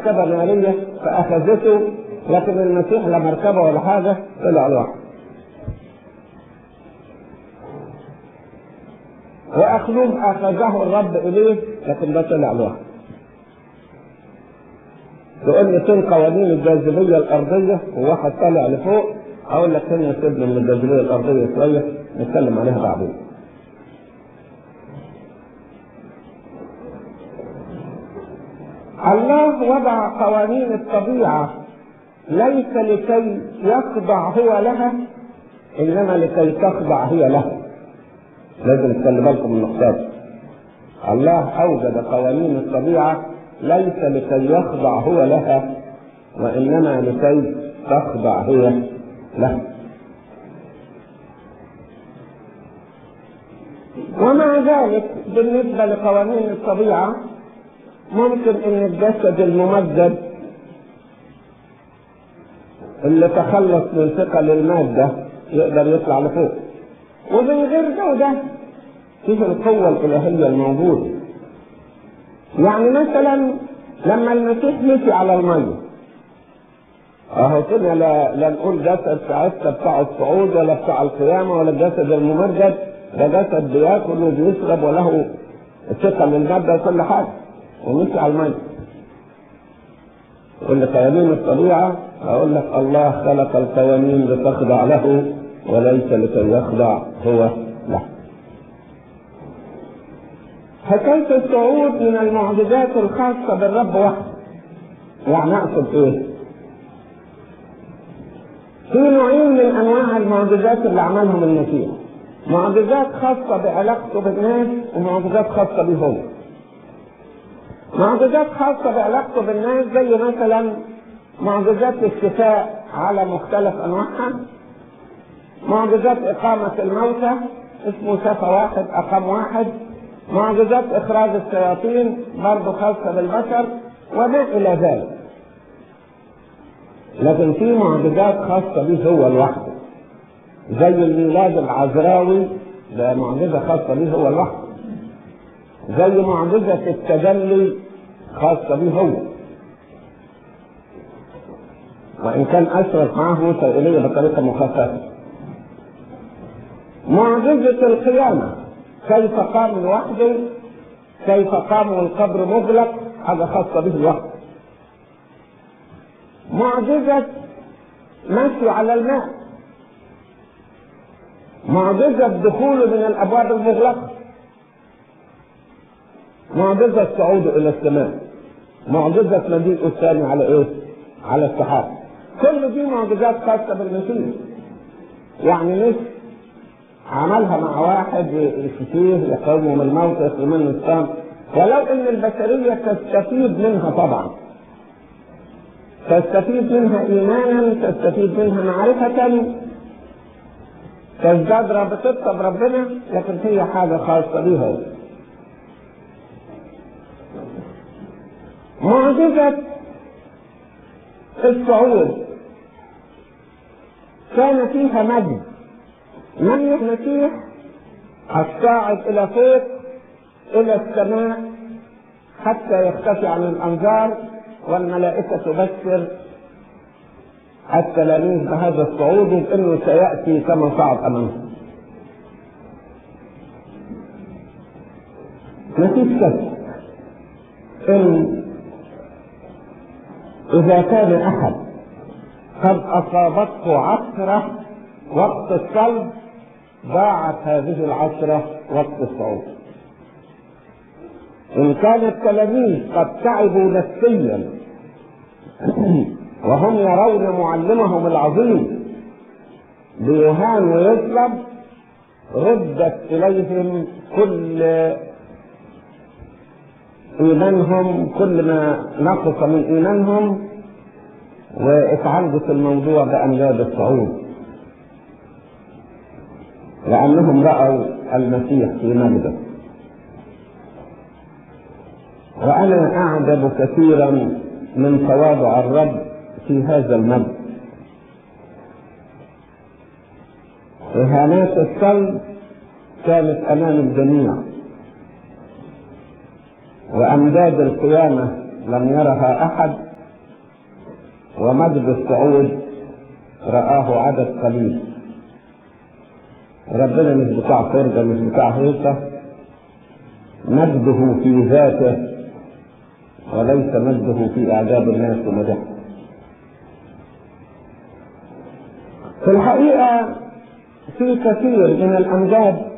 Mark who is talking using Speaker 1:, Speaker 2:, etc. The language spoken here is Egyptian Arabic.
Speaker 1: مركبة نارية فأخذته لكن المسيح لا مركبة ولا حاجة طلع لوحده وأخلوب أخذه الرب إليه لكن ده طلع لوحده تقول لي فين قوانين الجاذبية الأرضية وواحد طالع لفوق أقول لك هنا سيبنا من الجاذبية الأرضية شوية نتكلم عليها بعدين الله وضع قوانين الطبيعة ليس لكي يخضع هو لها إنما لكي تخضع هي له لازم تخلي بالكم من النقطة دي الله أوجد قوانين الطبيعة ليس لكي يخضع هو لها وإنما لكي تخضع هي له ومع ذلك بالنسبة لقوانين الطبيعة ممكن ان الجسد الممجد اللي تخلص من ثقل المادة يقدر يطلع لفوق ومن غير ده وده شوف القوة الإلهية الموجودة يعني مثلا لما المسيح مشي على المية اهو كده لا, لا نقول جسد ساعتها بتاع الصعود ولا بتاع القيامة ولا الجسد الممجد ده جسد بياكل وبيشرب وله ثقل المادة وكل حاجة ومشي على المية يقول لك قوانين الطبيعة أقول لك الله خلق القوانين لتخضع له وليس لكي يخضع هو له حكاية الصعود من المعجزات الخاصة بالرب وحده يعني أقصد إيه؟ في نوعين من أنواع المعجزات اللي عملهم المسيح معجزات خاصة بعلاقته بالناس ومعجزات خاصة به هو معجزات خاصة بعلاقته بالناس زي مثلا معجزات الشفاء على مختلف أنواعها معجزات إقامة الموتى اسمه شفا واحد أقام واحد معجزات إخراج الشياطين برضه خاصة بالبشر وما إلى ذلك لكن في معجزات خاصة به هو لوحده زي الميلاد العذراوي ده معجزة خاصة به هو لوحده زي معجزة التجلي خاصة به هو وإن كان أشرف معه موسى إليه بطريقة مخففة معجزة القيامة كيف قام لوحده كيف قام والقبر مغلق هذا خاصة به لوحده معجزة مشي على الماء معجزة دخوله من الأبواب المغلقة معجزة صعوده إلى السماء معجزة مجيئه الثاني على إيه؟ على السحاب كل دي معجزات خاصة بالمسيح يعني مش عملها مع واحد يشفيه يقومه من الموت يخرج منه السام ولو ان البشرية تستفيد منها طبعا تستفيد منها ايمانا تستفيد منها معرفة تزداد رابطتها بربنا لكن هي حاجة خاصة بها معجزة الصعود كان فيها مجد من المسيح الصاعد إلى فوق إلى السماء حتى يختفي عن الأنظار والملائكة تبشر التلاميذ بهذا الصعود بأنه سيأتي كما صعد أمامهم مفيش شك إن إذا كان أحد قد أصابته عثرة وقت الصلب ضاعت هذه العشرة وقت الصعود إن كان التلاميذ قد تعبوا نفسيا وهم يرون معلمهم العظيم بيهان ويصلب ردت إليهم كل إيمانهم كل ما نقص من إيمانهم واتعالجت الموضوع بأمجاد الصعود لأنهم رأوا المسيح في مجده وأنا أعجب كثيرا من تواضع الرب في هذا المجد إهانات الصلب كانت أمام الجميع وأمجاد القيامة لم يرها أحد ومجد الصعود رآه عدد قليل ربنا مش بتاع فرجة مش بتاع هيصة مجده في ذاته وليس مجده في إعجاب الناس ومدحه في الحقيقة في كثير من الأمجاد